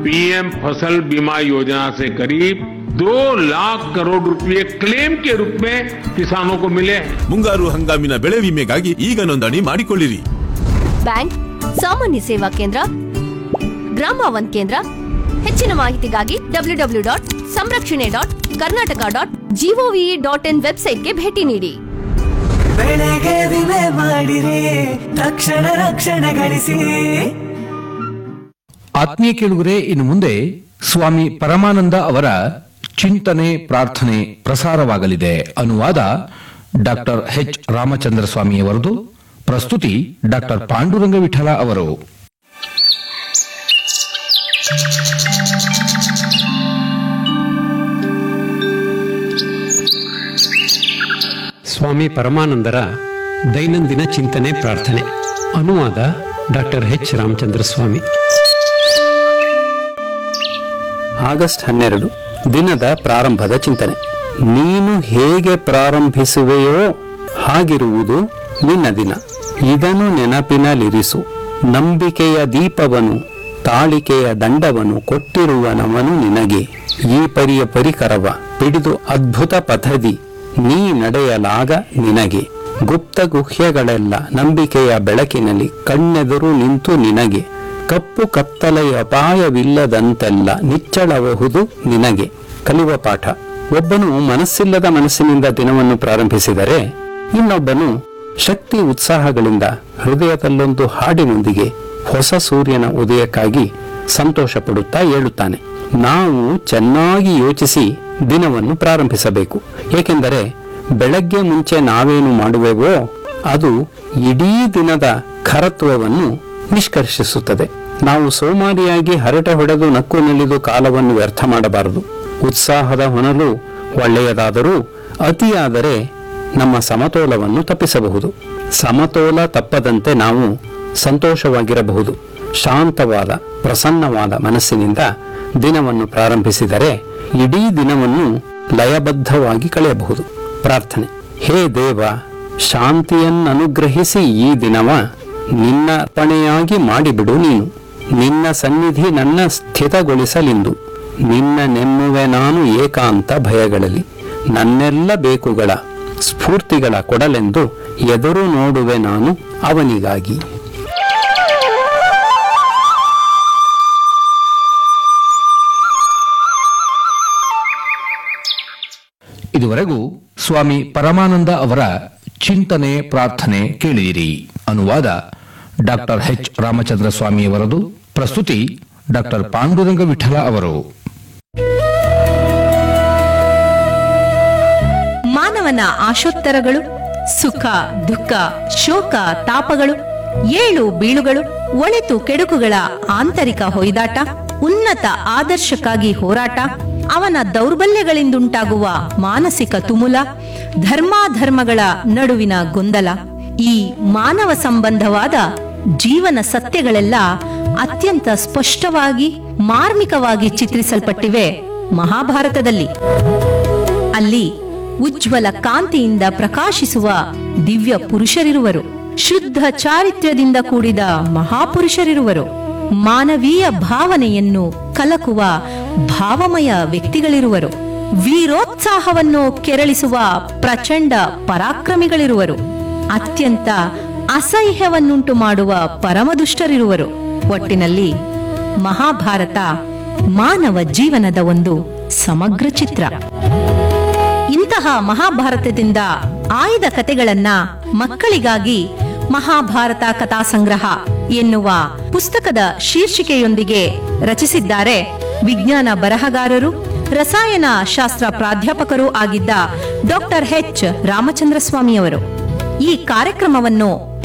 PM फसल बीमा योजना से करीब दो लाख करोड़ रुपए क्लेम के रूप में किसानों को मिले हैं ಮುಂಗಾರು ಹಂಗಾಮಿನ ಬೆಳೆ ವಿಮೆಗಾಗಿ ಈಗ ನೋಂದಣಿ ಮಾಡಿಕೊಳ್ಳಿರಿ ಬ್ಯಾಂಕ್ ಸಾಮಾನ್ಯ ಸೇವಾ ಕೇಂದ್ರ ಗ್ರಾಮ ಒನ್ ಕೇಂದ್ರ ಹೆಚ್ಚಿನ ಮಾಹಿತಿಗಾಗಿ W W dot Samrakshane dot Karnataka dot G O V dot in ವೆಬ್ಸೈಟ್ಗೆ ಭೇಟಿ ನೀಡಿ ಬೆಳೆಗೆ ವಿಮೆ ಮಾಡಿರಿ ತಕ್ಷಣ ರಕ್ಷಣೆ ಗಳಿಸಿ ಆತ್ಮೀಯ ಕೇಳುಗರೆ ಇನ್ನು ಮುಂದೆ ಸ್ವಾಮಿ ಪರಮಾನಂದ ಅವರ ಚಿಂತನೆ ಪ್ರಾರ್ಥನೆ ಪ್ರಸಾರವಾಗಲಿದೆ ಅನುವಾದ ಡಾಕ್ಟರ್ ಎಚ್ ರಾಮಚಂದ್ರ ಸ್ವಾಮಿಯವರದು ಪ್ರಸ್ತುತಿ ಡಾಕ್ಟರ್ ಪಾಂಡುರಂಗ ವಿಠಲ ಅವರು ಸ್ವಾಮಿ ಪರಮಾನಂದರ ದೈನಂದಿನ ಚಿಂತನೆ ಪ್ರಾರ್ಥನೆ ಅನುವಾದ doctor H Ramachandra Swamy August ಹನ್ನೆರಡು ದಿನದ ಪ್ರಾರಂಭದ ಚಿಂತನೆ ನೀನು ಹೇಗೆ ಪ್ರಾರಂಭಿಸುವೆಯೋ ಹಾಗಿರುವುದು ನಿನ್ನ ದಿನ ಇದನ್ನು ನೆನಪಿನಲ್ಲಿರಿಸು ನಂಬಿಕೆಯ ದೀಪವನು ತಾಳಿಕೆಯ ದಂಡವನ್ನು ಕೊಟ್ಟಿರುವನವನು ನಿನಗೆ ಈ ಪರಿಯ ಪರಿಕರವ ಹಿಡಿದು ಅದ್ಭುತ ಪಥದಿ ನೀ ನಡೆಯಲಾಗ ನಿನಗೆ ಗುಪ್ತ ಗುಹ್ಯಗಳೆಲ್ಲ ನಂಬಿಕೆಯ ಬೆಳಕಿನಲ್ಲಿ ಕಣ್ಣೆದುರು ನಿಂತು ನಿನಗೆ ಕಪ್ಪು ಕತ್ತಲೆಯ ಅಪಾಯವಿಲ್ಲದಂತೆಲ್ಲ ನಿಚ್ಚಳಬಹುದು ನಿನಗೆ ಕಲಿಯುವ ಪಾಠ ಒಬ್ಬನು ಮನಸ್ಸಿಲ್ಲದ ಮನಸ್ಸಿನಿಂದ ದಿನವನ್ನು ಪ್ರಾರಂಭಿಸಿದರೆ ಇನ್ನೊಬ್ಬನು ಶಕ್ತಿ ಉತ್ಸಾಹಗಳಿಂದ ಹೃದಯದಲ್ಲೊಂದು ಹಾಡಿನೊಂದಿಗೆ ಹೊಸ ಸೂರ್ಯನ ಉದಯಕ್ಕಾಗಿ ಸಂತೋಷ ಪಡುತ್ತಾ ಏಳುತ್ತಾನೆ ನಾವು ಚೆನ್ನಾಗಿ ಯೋಚಿಸಿ ದಿನವನ್ನು ಪ್ರಾರಂಭಿಸಬೇಕು ಏಕೆಂದರೆ ಬೆಳಗ್ಗೆ ಮುಂಚೆ ನಾವೇನು ಮಾಡುವೆವೋ ಅದು ಇಡೀ ದಿನದ ಖರತ್ವವನ್ನು ನಿಷ್ಕರ್ಷಿಸುತ್ತದೆ ನಾವು ಸೋಮಾರಿಯಾಗಿ ಹರಟೆ ಹೊಡೆದು ನಕ್ಕು ನೆಲಿದು ಕಾಲವನ್ನು ವ್ಯರ್ಥ ಮಾಡಬಾರದು ಉತ್ಸಾಹದ ಹೊನಲು ಒಳ್ಳೆಯದಾದರೂ ಅತಿಯಾದರೆ ನಮ್ಮ ಸಮತೋಲವನ್ನು ತಪ್ಪಿಸಬಹುದು ಸಮತೋಲ ತಪ್ಪದಂತೆ ನಾವು ಸಂತೋಷವಾಗಿರಬಹುದು ಶಾಂತವಾದ ಪ್ರಸನ್ನವಾದ ಮನಸ್ಸಿನಿಂದ ದಿನವನ್ನು ಪ್ರಾರಂಭಿಸಿದರೆ ಇಡೀ ದಿನವನ್ನು ಲಯಬದ್ಧವಾಗಿ ಕಳೆಯಬಹುದು ಪ್ರಾರ್ಥನೆ ಹೇ ದೇವ ಶಾಂತಿಯನ್ನನುಗ್ರಹಿಸಿ ಈ ದಿನವ ನಿನ್ನ ಅರ್ಪಣೆಯಾಗಿ ಮಾಡಿಬಿಡು ನೀನು ನಿನ್ನ ಸನ್ನಿಧಿ ನನ್ನ ಸ್ಥಿತಗೊಳಿಸಲಿಂದು ನಿನ್ನ ನೆಮ್ಮುವೆ ನಾನು ಏಕಾಂತ ಭಯಗಳಲ್ಲಿ ನನ್ನೆಲ್ಲ ಬೇಕುಗಳ ಸ್ಫೂರ್ತಿಗಳ ಕೊಡಲೆಂದು ಎದುರು ನೋಡುವೆ ನಾನು ಅವನಿಗಾಗಿ ಇದುವರೆಗೂ ಸ್ವಾಮಿ ಪರಮಾನಂದ ಅವರ ಚಿಂತನೆ ಪ್ರಾರ್ಥನೆ ಕೇಳಿದಿರಿ ಅನುವಾದ ಡಾಕ್ಟರ್ ಎಚ್ ರಾಮಚಂದ್ರ ಸ್ವಾಮಿಯವರದು ಪ್ರಸ್ತುತಿ ಡಾಕ್ಟರ್ ಪಾಂಡುರಂಗ ವಿಠಲ ಅವರು ಮಾನವನ ಆಶೋತ್ತರಗಳು ಸುಖ ದುಃಖ ಶೋಕ ತಾಪಗಳು ಏಳು ಬೀಳುಗಳು ಒಳಿತು ಕೆಡುಕುಗಳ ಆಂತರಿಕ ಹೊಯ್ದಾಟ ಉನ್ನತ ಆದರ್ಶಕ್ಕಾಗಿ ಹೋರಾಟ ಅವನ ದೌರ್ಬಲ್ಯಗಳಿಂದುಂಟಾಗುವ ಮಾನಸಿಕ ತುಮುಲ ಧರ್ಮಾಧರ್ಮಗಳ ನಡುವಿನ ಗೊಂದಲ ಈ ಮಾನವ ಸಂಬಂಧವಾದ ಜೀವನ ಸತ್ಯಗಳೆಲ್ಲ ಅತ್ಯಂತ ಸ್ಪಷ್ಟವಾಗಿ ಮಾರ್ಮಿಕವಾಗಿ ಚಿತ್ರಿಸಲ್ಪಟ್ಟಿವೆ ಮಹಾಭಾರತದಲ್ಲಿ ಅಲ್ಲಿ ಉಜ್ವಲ ಕಾಂತಿಯಿಂದ ಪ್ರಕಾಶಿಸುವ ದಿವ್ಯ ಪುರುಷರಿರುವರು ಶುದ್ಧ ಚಾರಿತ್ರ್ಯದಿಂದ ಕೂಡಿದ ಮಹಾಪುರುಷರಿರುವರು ಮಾನವೀಯ ಭಾವನೆಯನ್ನು ಕಲಕುವ ಭಾವಮಯ ವ್ಯಕ್ತಿಗಳಿರುವರು ವೀರೋತ್ಸಾಹವನ್ನು ಕೆರಳಿಸುವ ಪ್ರಚಂಡ ಪರಾಕ್ರಮಿಗಳಿರುವರು ಅತ್ಯಂತ ಅಸಹ್ಯವನ್ನುಂಟು ಮಾಡುವ ಪರಮದುಷ್ಟರಿರುವರು ಒಟ್ಟಿನಲ್ಲಿ ಮಹಾಭಾರತ ಮಾನವ ಜೀವನದ ಒಂದು ಸಮಗ್ರ ಚಿತ್ರ ಇಂತಹ ಮಹಾಭಾರತದಿಂದ ಆಯ್ದ ಕತೆಗಳನ್ನ ಮಕ್ಕಳಿಗಾಗಿ ಮಹಾಭಾರತ ಕಥಾ ಸಂಗ್ರಹ ಎನ್ನುವ ಪುಸ್ತಕದ ಶೀರ್ಷಿಕೆಯೊಂದಿಗೆ ರಚಿಸಿದ್ದಾರೆ ವಿಜ್ಞಾನ ಬರಹಗಾರರು ರಸಾಯನ ಶಾಸ್ತ್ರ ಪ್ರಾಧ್ಯಾಪಕರೂ ಆಗಿದ್ದ ಡಾಕ್ಟರ್ ಎಚ್ ರಾಮಚಂದ್ರ ಸ್ವಾಮಿಯವರು ಈ ಕಾರ್ಯಕ್ರಮವನ್ನು